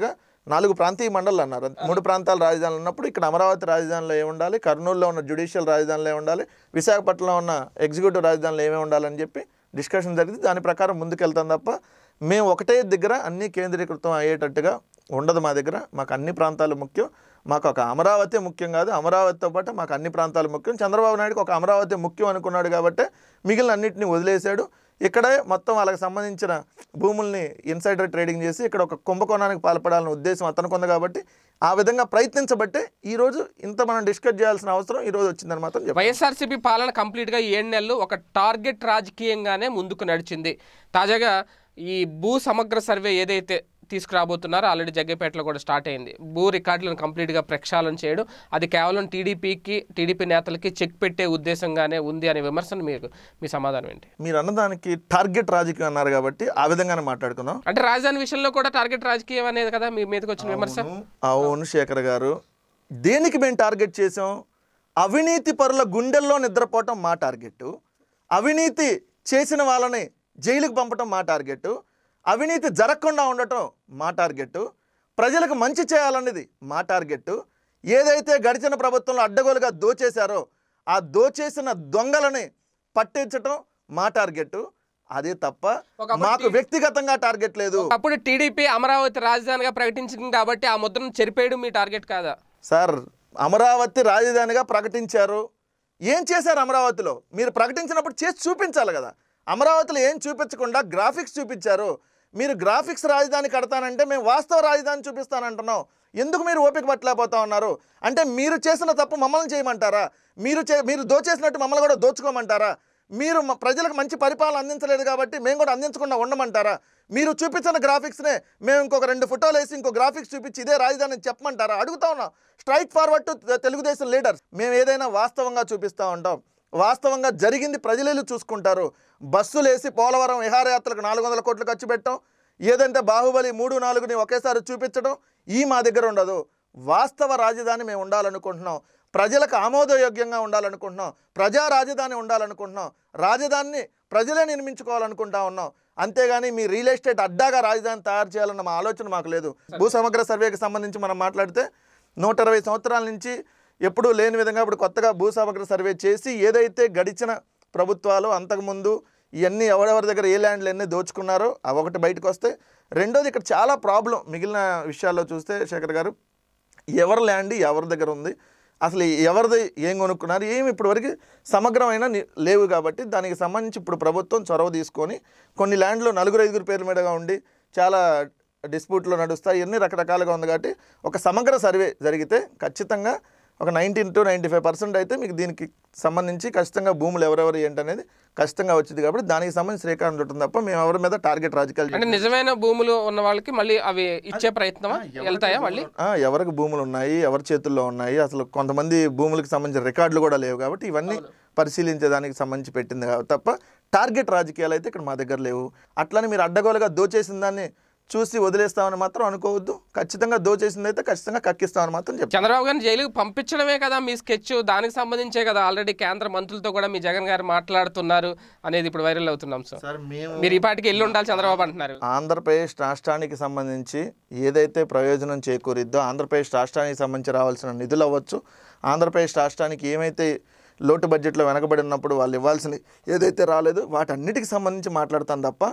నాలుగు ప్రాంతీయ మండలాలు అన్నారు మూడు ప్రాంతాల రాజధానులు ఉన్నప్పుడు ఇక్కడ అమరావతి రాజధానిలో ఏమి ఉండాలి కర్నూలులో ఉన్న జ్యుడిషియల్ రాజధానిలో ఏమి ఉండాలి విశాఖపట్నంలో ఉన్న ఎగ్జిక్యూటివ్ రాజధానిలో ఏమేమి ఉండాలని చెప్పి డిస్కషన్ జరిగింది దాని ప్రకారం ముందుకెళ్తాం తప్ప మేము ఒకటే దగ్గర అన్నీ కేంద్రీకృతం అయ్యేటట్టుగా ఉండదు మా దగ్గర మాకు అన్ని ప్రాంతాలు ముఖ్యం మాకు ఒక అమరావతి ముఖ్యం కాదు అమరావతితో పాటు మాకు అన్ని ప్రాంతాలు ముఖ్యం చంద్రబాబు నాయుడుకి ఒక అమరావతి ముఖ్యం అనుకున్నాడు కాబట్టి మిగిలిన అన్నింటినీ వదిలేశాడు ఇక్కడే మొత్తం వాళ్ళకి సంబంధించిన భూముల్ని ఇన్సైడర్ ట్రేడింగ్ చేసి ఇక్కడ ఒక కుంభకోణానికి పాల్పడాలనే ఉద్దేశం అతనికి ఉంది కాబట్టి ఆ విధంగా ప్రయత్నించబట్టే ఈరోజు ఇంత మనం డిస్కస్ చేయాల్సిన అవసరం ఈరోజు వచ్చిందని మాత్రం చెప్పాలి వైఎస్ఆర్సీపీ పాలన కంప్లీట్గా ఏడు నెలలు ఒక టార్గెట్ రాజకీయంగానే ముందుకు నడిచింది తాజాగా ఈ భూ సమగ్ర సర్వే ఏదైతే తీసుకురాబోతున్నారో ఆల్రెడీ జగ్గపేటలో కూడా స్టార్ట్ అయింది భూ రికార్డులను కంప్లీట్గా ప్రక్షాళన చేయడం అది కేవలం టీడీపీకి టీడీపీ నేతలకి చెక్ పెట్టే ఉద్దేశంగానే ఉంది అనే విమర్శను మీకు మీ సమాధానం ఏంటి మీరు అన్నదానికి టార్గెట్ రాజకీయం అన్నారు కాబట్టి ఆ విధంగానే మాట్లాడుకుందాం అంటే రాజధాని విషయంలో కూడా టార్గెట్ రాజకీయం అనేది కదా మీ మీదకి వచ్చిన విమర్శ అవును శేఖర్ గారు దేనికి మేము టార్గెట్ చేసాం అవినీతి పరుల గుండెల్లో నిద్రపోవటం మా టార్గెట్ అవినీతి చేసిన వాళ్ళని జైలుకు పంపటం మా టార్గెట్ అవినీతి జరగకుండా ఉండటం మా టార్గెట్ ప్రజలకు మంచి చేయాలన్నది మా టార్గెట్ ఏదైతే గడిచిన ప్రభుత్వంలో అడ్డగోలుగా దోచేశారో ఆ దోచేసిన దొంగలని పట్టించటం మా టార్గెట్ అదే తప్ప ఒకప్పుడు మాకు వ్యక్తిగతంగా టార్గెట్ లేదు అప్పుడు టీడీపీ అమరావతి రాజధానిగా ప్రకటించింది కాబట్టి ఆ ముద్రను చెరిపేయడం మీ టార్గెట్ కాదా సార్ అమరావతి రాజధానిగా ప్రకటించారు ఏం చేశారు అమరావతిలో మీరు ప్రకటించినప్పుడు చేసి చూపించాలి కదా అమరావతిలో ఏం చూపించకుండా గ్రాఫిక్స్ చూపించారు మీరు గ్రాఫిక్స్ రాజధాని కడతానంటే మేము వాస్తవ రాజధాని చూపిస్తానంటున్నాం ఎందుకు మీరు ఓపిక పట్టలేకపోతా ఉన్నారు అంటే మీరు చేసిన తప్పు మమ్మల్ని చేయమంటారా మీరు చే మీరు దోచేసినట్టు మమ్మల్ని కూడా దోచుకోమంటారా మీరు మ- ప్రజలకు మంచి పరిపాలన అందించలేదు కాబట్టి మేము కూడా అందించకుండా ఉండమంటారా మీరు చూపించిన గ్రాఫిక్స్నే మేము ఇంకొక రెండు ఫోటోలు వేసి ఇంకో గ్రాఫిక్స్ చూపించి ఇదే రాజధాని అని చెప్పమంటారా అడుగుతా ఉన్నాం straight forward to Telugu Desam leaders మేము ఏదైనా వాస్తవంగా చూపిస్తూ ఉంటాం వాస్తవంగా జరిగింది ప్రజలు చూసుకుంటారు బస్సులు వేసి పోలవరం విహారయాత్రకు నాలుగు వందల కోట్లు ఖర్చు పెట్టాం ఏదంటే బాహుబలి మూడు నాలుగుని ఒకేసారి చూపించడం ఈ మా దగ్గర ఉండదు వాస్తవ రాజధాని మేము ఉండాలనుకుంటున్నాం ప్రజలకు ఆమోదయోగ్యంగా ఉండాలనుకుంటున్నాం ప్రజా రాజధాని ఉండాలనుకుంటున్నాం రాజధానిని ప్రజలే నిర్మించుకోవాలనుకుంటా ఉన్నాం అంతేగాని మీ రియల్ ఎస్టేట్ అడ్డాగా రాజధాని తయారు చేయాలన్న మా ఆలోచన మాకు లేదు భూ సమగ్ర సర్వేకి సంబంధించి మనం మాట్లాడితే నూట ఇరవై సంవత్సరాల నుంచి ఎప్పుడూ లేని విధంగా ఇప్పుడు కొత్తగా భూ సమగ్ర సర్వే చేసి ఏదైతే గడిచిన ప్రభుత్వాలు అంతకుముందు ఇవన్నీ ఎవరెవరి దగ్గర ఏ ల్యాండ్లు ఎన్ని దోచుకున్నారో అవి ఒకటి బయటకు వస్తే రెండోది ఇక్కడ చాలా ప్రాబ్లం మిగిలిన విషయాల్లో చూస్తే శేఖర్ గారు ఎవరి ల్యాండ్ ఎవరి దగ్గర ఉంది అసలు ఎవరిది ఏం కొనుక్కున్నారు ఏమి ఇప్పటివరకు సమగ్రమైన ని- లేవు కాబట్టి దానికి సంబంధించి ఇప్పుడు ప్రభుత్వం చొరవ తీసుకొని కొన్ని ల్యాండ్లు నలుగురు ఐదుగురు పేర్ల మీదుగా ఉండి చాలా డిస్ప్యూట్లో నడుస్తాయి ఇవన్నీ రకరకాలుగా ఉంది కాబట్టి ఒక సమగ్ర సర్వే జరిగితే ఖచ్చితంగా ఒక nineteen to ninety five percent అయితే మీకు దీనికి సంబంధించి ఖచ్చితంగా భూములు ఎవరెవరు ఏంటనేది ఖచ్చితంగా వచ్చింది కాబట్టి దానికి సంబంధించి శ్రీకారం చుట్టం తప్ప మేము ఎవరి మీద టార్గెట్ రాజకీయాలు అంటే నిజమైన భూములు ఉన్న వాళ్ళకి మళ్ళీ అవి ఇచ్చే ప్రయత్నమా వెళ్తాయా మళ్ళీ ఆ, ఎవరికి భూములు ఉన్నాయి ఎవరి చేతుల్లో ఉన్నాయి అసలు కొంతమంది భూములకు సంబంధించిన రికార్డులు కూడా లేవు కాబట్టి ఇవన్నీ పరిశీలించేదానికి సంబంధించి పెట్టింది కాబట్టి తప్ప టార్గెట్ రాజకీయాలు అయితే ఇక్కడ మా దగ్గర లేవు అట్లని మీరు అడ్డగోలుగా దోచేసిన దాన్ని చూసి వదిలేస్తామని మాత్రం అనుకోవద్దు ఖచ్చితంగా దోచేసింది అయితే ఖచ్చితంగా కక్కిస్తామని మాత్రం చెప్తాను చంద్రబాబు గారిని జైలుకి పంపించడమే కదా మీ స్కెచ్ దానికి సంబంధించే కదా ఆల్రెడీ కేంద్ర మంత్రులతో కూడా మీ జగన్ గారు మాట్లాడుతున్నారు అనేది ఇప్పుడు వైరల్ అవుతున్నాం సార్ సార్ మేము మీరు ఈ పాటికి ఎల్లు ఉండాలి చంద్రబాబు అంటున్నారు ఆంధ్రప్రదేశ్ రాష్ట్రానికి సంబంధించి ఏదైతే ప్రయోజనం చేకూరిద్దో ఆంధ్రప్రదేశ్ రాష్ట్రానికి సంబంధించి రావాల్సిన నిధులు అవ్వచ్చు ఆంధ్రప్రదేశ్ రాష్ట్రానికి ఏమైతే లోటు బడ్జెట్లో వెనకబడి ఉన్నప్పుడు వాళ్ళు ఇవ్వాల్సిన ఏదైతే రాలేదో వాటన్నిటికి సంబంధించి మాట్లాడతాం తప్ప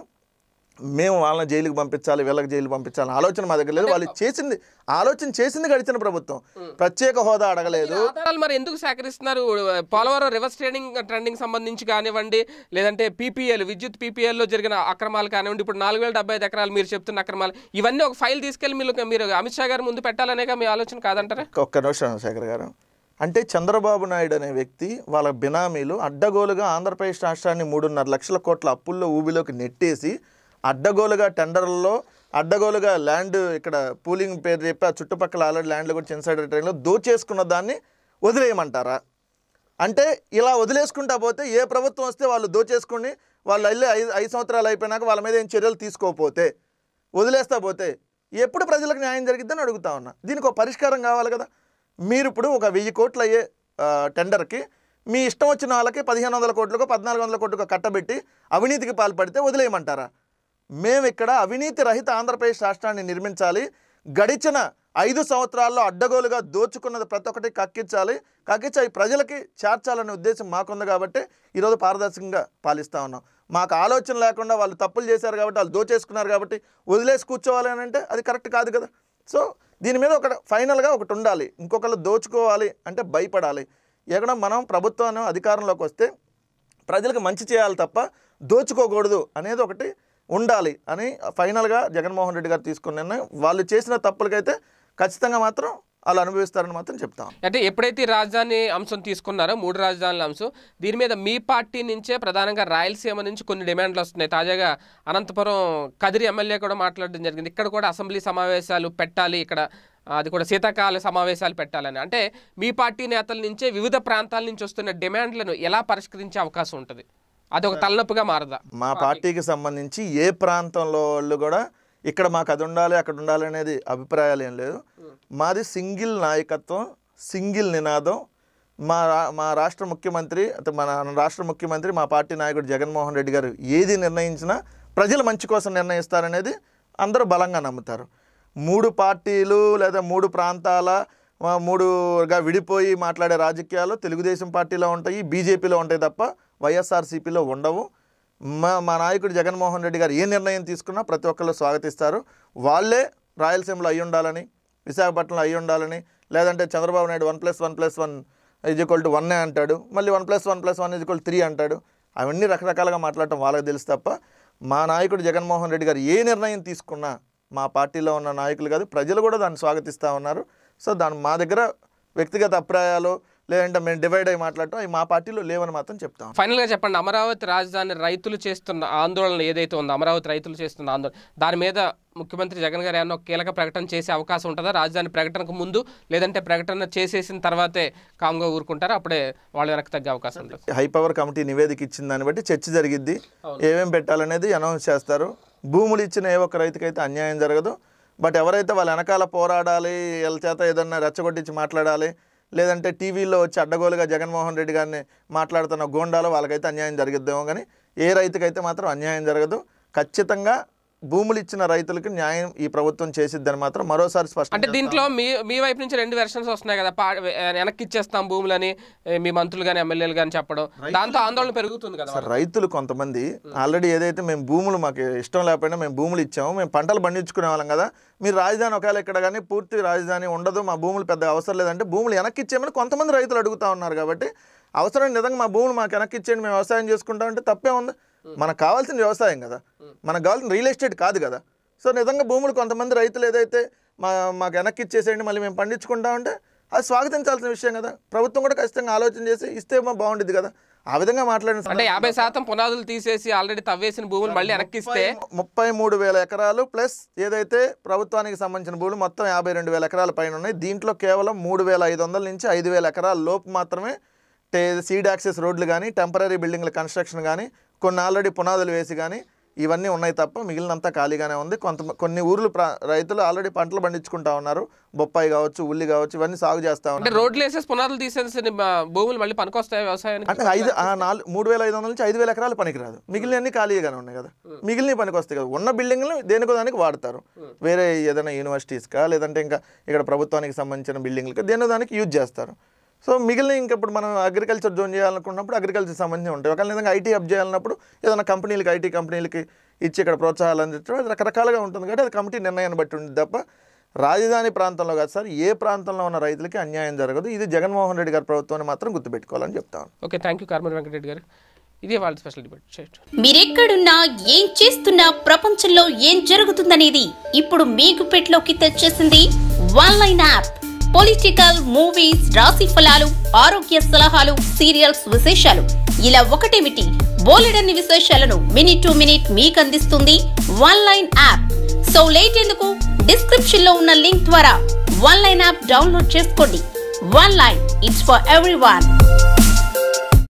మేము వాళ్ళని జైలుకి పంపించాలి వీళ్ళకి జైలు పంపించాలి ఆలోచన మా దగ్గర లేదు వాళ్ళు చేసింది ఆలోచన చేసింది గడిచిన ప్రభుత్వం ప్రత్యేక హోదా అడగలేదు ఆధారాలు మరి ఎందుకు సేకరిస్తున్నారు పోలవరం రివర్స్ ట్రేడింగ్ ట్రెండింగ్ సంబంధించి కానివ్వండి లేదంటే పీపీఎల్ విద్యుత్ PPL లో జరిగిన అక్రమాలు కానివ్వండి ఇప్పుడు నాలుగు వేల డెబ్బై ఐదు ఎకరాలు మీరు చెప్తున్న అక్రమాలు ఇవన్నీ ఒక ఫైల్ తీసుకెళ్లి మీరు మీరు అమిత్ షా గారి ముందు పెట్టాలనేగా మీ ఆలోచన కాదంటారా ఒక్క నిమిషం శేఖర్ గారు అంటే చంద్రబాబు నాయుడు అనే వ్యక్తి వాళ్ళ బినామీలు అడ్డగోలుగా ఆంధ్రప్రదేశ్ రాష్ట్రాన్ని మూడున్నర లక్షల కోట్ల అప్పుల్లో ఊబిలోకి నెట్టేసి అడ్డగోలుగా టెండర్లలో అడ్డగోలుగా ల్యాండ్ ఇక్కడ పూలింగ్ పేరు చెప్పి ఆ చుట్టుపక్కల ఆల్రెడీ ల్యాండ్లు కూడా చిన్న ట్రైన్లో దోచేసుకున్న దాన్ని వదిలేయమంటారా అంటే ఇలా వదిలేసుకుంటా పోతే ఏ ప్రభుత్వం వస్తే వాళ్ళు దోచేసుకుని వాళ్ళు వెళ్ళి ఐదు ఐదు సంవత్సరాలు అయిపోయినాక వాళ్ళ మీద ఏం చర్యలు తీసుకోకపోతే వదిలేస్తా పోతే ఎప్పుడు ప్రజలకు న్యాయం జరిగిద్దని అడుగుతా ఉన్నా దీనికి ఒక పరిష్కారం కావాలి కదా మీరు ఇప్పుడు ఒక వెయ్యి కోట్లు అయ్యే ఆ, టెండర్కి మీ ఇష్టం వచ్చిన వాళ్ళకి పదిహేను వందల కోట్లకు పద్నాలుగు వందల కోట్లకు కట్టబెట్టి అవినీతికి పాల్పడితే వదిలేయమంటారా మేము ఇక్కడ అవినీతి రహిత ఆంధ్రప్రదేశ్ రాష్ట్రాన్ని నిర్మించాలి గడిచిన ఐదు సంవత్సరాల్లో అడ్డగోలుగా దోచుకున్నది ప్రతి ఒక్కటి కక్కించాలి కక్కించి అవి ప్రజలకి చేర్చాలనే ఉద్దేశం మాకుంది కాబట్టి ఈరోజు పారదర్శకంగా పాలిస్తూ ఉన్నాం మాకు ఆలోచన లేకుండా వాళ్ళు తప్పులు చేశారు కాబట్టి వాళ్ళు దోచేసుకున్నారు కాబట్టి వదిలేసి కూర్చోవాలి అని అంటే అది కరెక్ట్ కాదు కదా సో దీని మీద ఒక ఫైనల్గా ఒకటి ఉండాలి ఇంకొకళ్ళు దోచుకోవాలి అంటే భయపడాలి ఎక్కడ మనం ప్రభుత్వం అధికారంలోకి వస్తే ప్రజలకు మంచి చేయాలి తప్ప దోచుకోకూడదు అనేది ఒకటి ఉండాలి అని ఫైనల్గా జగన్మోహన్ రెడ్డి గారు తీసుకున్న నిర్ణయం వాళ్ళు చేసిన తప్పులకైతే ఖచ్చితంగా మాత్రం వాళ్ళు అనుభవిస్తారని మాత్రం చెప్తాం అంటే ఎప్పుడైతే ఈ రాజధాని అంశం తీసుకున్నారో మూడు రాజధానుల అంశం దీని మీద మీ పార్టీ నుంచే ప్రధానంగా రాయలసీమ నుంచి కొన్ని డిమాండ్లు వస్తున్నాయి తాజాగా అనంతపురం కదిరి ఎమ్మెల్యే కూడా మాట్లాడడం జరిగింది ఇక్కడ కూడా అసెంబ్లీ సమావేశాలు పెట్టాలి ఇక్కడ ఆ, అది కూడా శీతాకాల సమావేశాలు పెట్టాలని అంటే మీ పార్టీ నేతల నుంచే వివిధ ప్రాంతాల నుంచి వస్తున్న డిమాండ్లను ఎలా పరిష్కరించే అవకాశం ఉంటుంది అది ఒక తలనొప్పిగా మారదా మా పార్టీకి సంబంధించి ఏ ప్రాంతంలో వాళ్ళు కూడా ఇక్కడ మాకు అది ఉండాలి అక్కడ ఉండాలి అనేది అభిప్రాయాలు ఏం లేదు మాది సింగిల్ నాయకత్వం సింగిల్ నినాదం మా రా- మా రాష్ట్ర ముఖ్యమంత్రి అంటే మన రాష్ట్ర ముఖ్యమంత్రి మా పార్టీ నాయకుడు జగన్మోహన్ రెడ్డి గారు ఏది నిర్ణయించినా ప్రజల మంచి కోసం నిర్ణయిస్తారనేది అందరూ బలంగా నమ్ముతారు మూడు పార్టీలు లేదా మూడు ప్రాంతాల ఆ, మూడుగా విడిపోయి మాట్లాడే రాజకీయాలు తెలుగుదేశం పార్టీలో ఉంటాయి బీజేపీలో ఉంటాయి తప్ప వైఎస్ఆర్సీపీలో ఉండవు మా మా నాయకుడు జగన్మోహన్ రెడ్డి గారు ఏ నిర్ణయం తీసుకున్నా ప్రతి ఒక్కళ్ళు స్వాగతిస్తారు వాళ్ళే రాయలసీమలో అయి ఉండాలని విశాఖపట్నంలో అయి ఉండాలని లేదంటే Chandrababu Naidu one plus one plus one is equal to వన్నే అంటాడు మళ్ళీ one plus one plus one is equal three అంటాడు అవన్నీ రకరకాలుగా మాట్లాడటం వాళ్ళకి తెలుసు తప్ప మా నాయకుడు జగన్మోహన్ రెడ్డి గారు ఏ నిర్ణయం తీసుకున్నా మా పార్టీలో ఉన్న నాయకులు కాదు ప్రజలు కూడా దాన్ని స్వాగతిస్తూ ఉన్నారు సో దాని మా దగ్గర వ్యక్తిగత అభిప్రాయాలు లేదంటే మేము డివైడ్ అయ్యి మాట్లాడటం అవి మా పార్టీలో లేవని మాత్రం చెప్తాం ఫైనల్గా చెప్పండి అమరావతి రాజధాని రైతులు చేస్తున్న ఆందోళన ఏదైతే ఉందో అమరావతి రైతులు చేస్తున్న ఆందోళన దాని మీద ముఖ్యమంత్రి జగన్ గారు ఏమన్నా ఒక కీలక ప్రకటన చేసే అవకాశం ఉంటుందా రాజధాని ప్రకటనకు ముందు లేదంటే ప్రకటన చేసేసిన తర్వాతే కామ్గా ఊరుకుంటారా అప్పుడే వాళ్ళు వెనక్కి తగ్గే అవకాశం ఉంటుంది హై పవర్ కమిటీ నివేదిక ఇచ్చిన దాన్ని బట్టి చర్చ జరిగిద్ది ఏమేం పెట్టాలనేది అనౌన్స్ చేస్తారు భూములు ఇచ్చిన ఏ ఒక్క రైతుకైతే అన్యాయం జరగదు బట్ ఎవరైతే వాళ్ళ వెనకాల పోరాడాలి వీళ్ళ చేత ఏదన్నా రెచ్చగొట్టించి మాట్లాడాలి లేదంటే టీవీలో వచ్చి అడ్డగోలుగా జగన్మోహన్ రెడ్డి గారిని మాట్లాడుతున్న గోండాలో వాళ్ళకైతే అన్యాయం జరిగిద్దేమో కానీ ఏ రైతుకైతే మాత్రం అన్యాయం జరగదు ఖచ్చితంగా భూములు ఇచ్చిన రైతులకు న్యాయం ఈ ప్రభుత్వం చేసిద్దని మాత్రం మరోసారి స్పష్టం అంటే దీంట్లో మీ మీ వైపు నుంచి రెండు వెర్షన్స్ వస్తున్నాయి కదా పా వెనక్కి ఇచ్చేస్తాం భూములని ఏ, మీ మంత్రులు కానీ ఎమ్మెల్యేలు కానీ చెప్పడం దాంతో ఆందోళన పెరుగుతుంది కదా సార్ రైతులు కొంతమంది ఆల్రెడీ ఏదైతే మేము భూములు మాకు ఇష్టం లేకపోయినా మేము భూములు ఇచ్చాము మేము పంటలు పండించుకునే వాళ్ళం కదా మీరు రాజధాని ఒకవేళ ఇక్కడ కానీ పూర్తి రాజధాని ఉండదు మా భూములు పెద్ద అవసరం లేదంటే భూములు వెనక్కి ఇచ్చేయమని కొంతమంది రైతులు అడుగుతా ఉన్నారు కాబట్టి అవసరం నిజంగా మా భూములు మాకు వెనక్కి ఇచ్చేయండి మేము వ్యవసాయం చేసుకుంటామంటే తప్పే ఉంది మనకు కావాల్సిన వ్యవసాయం కదా మనకు కావాల్సిన రియల్ ఎస్టేట్ కాదు కదా సో నిజంగా భూములు కొంతమంది రైతులు ఏదైతే మా మాకు వెనక్కి ఇచ్చేసేయండి మళ్ళీ మేము పండించుకుంటామంటే అది స్వాగతించాల్సిన విషయం కదా ప్రభుత్వం కూడా ఖచ్చితంగా ఆలోచన చేసి ఇస్తే మా బాగుండేది కదా ఆ విధంగా మాట్లాడిన అంటే యాభై శాతం పునాదులు తీసేసి ఆల్రెడీ తవ్వేసిన భూములు మళ్ళీ వెనక్కి ఇస్తే ముప్పై మూడు వేల ఎకరాలు ప్లస్ ఏదైతే ప్రభుత్వానికి సంబంధించిన భూములు మొత్తం యాభై రెండు వేల ఎకరాల పైన ఉన్నాయి దీంట్లో కేవలం మూడు వేల ఐదు వందల నుంచి ఐదు వేల ఎకరాల లోపు మాత్రమే టే సీడ్ యాక్సెస్ రోడ్లు కానీ టెంపరీ బిల్డింగ్ల కన్స్ట్రక్షన్ కానీ కొన్ని ఆల్రెడీ పునాదులు వేసి కానీ ఇవన్నీ ఉన్నాయి తప్ప మిగిలినంతా ఖాళీగానే ఉంది కొంత కొన్ని ఊర్లు ప్రా రైతులు ఆల్రెడీ పంటలు పండించుకుంటా ఉన్నారు బొప్పాయి కావచ్చు ఉల్లి కావచ్చు ఇవన్నీ సాగు చేస్తా అంటే ఉన్నారు రోడ్లు వేసేసి పునాదులు తీసేసిన బ- భూములు మళ్ళీ పనికొస్తాయి వ్యవసాయానికి అంటే ఐదు ఆ నాలుగు మూడు వేల ఐదు వందల నుంచి ఐదు వేల ఎకరాలు పనికిరాదు మిగిలినన్ని ఖాళీగానే ఉన్నాయి కదా మిగిలిన పనికి వస్తాయి కదా ఉన్న బిల్డింగ్లు దేనికో దానికి వాడతారు వేరే ఏదైనా యూనివర్సిటీస్కా లేదంటే ఇంకా ఇక్కడ ప్రభుత్వానికి సంబంధించిన బిల్డింగ్లకి దేనికో దానికి యూజ్ చేస్తారు సో మిగిలిన ఇంకా ఇప్పుడు మనం అగ్రికల్చర్ జోన్ చేయాలనుకున్నప్పుడు అగ్రికల్చర్ సంబంధించి ఉంటాయి ఒకవేళ నిజంగా ఐటీ అప్ చేయాలన్నప్పుడు ఏదైనా కంపెనీలకి ఐటీ కంపెనీలకి ఇచ్చి ఇక్కడ ప్రోత్సాహాలు అందించడం అది రకరకాలుగా ఉంటుంది కాబట్టి అది కమిటీ నిర్ణయాన్ని బట్టి ఉంటుంది తప్ప రాజధాని ప్రాంతంలో కాదు సార్ ఏ ప్రాంతంలో ఉన్న రైతులకి అన్యాయం జరగదు ఇది జగన్మోహన్ రెడ్డి గారి ప్రభుత్వాన్ని మాత్రం గుర్తుపెట్టుకోవాలని చెప్తాను ఓకే థ్యాంక్ యూ కార్మల్ వెంకటరెడ్డి గారు ఇదే వాళ్ళ స్పెషల్ డిబేట్ చేయొచ్చు మీరెక్కడున్నా ఏం చేస్తున్నా ప్రపంచంలో ఏం జరుగుతుందనేది ఇప్పుడు మీకు పెట్లోకి తెచ్చేసింది one line app political movies రాశి ఫలాలు ఆరోగ్య సలహాలు సీరియల్స్ విశేషాలు ఇలా ఒకటేమిటి బోలెడన్ని విశేషాలను మినిట్ టు మినిట్ మీకు అందిస్తుంది one line app so late ఎందుకు డిస్క్రిప్షన్ లో ఉన్న లింక్ ద్వారా వన్ లైన్ యాప్ డౌన్లోడ్ చేసుకోండి one line it's for every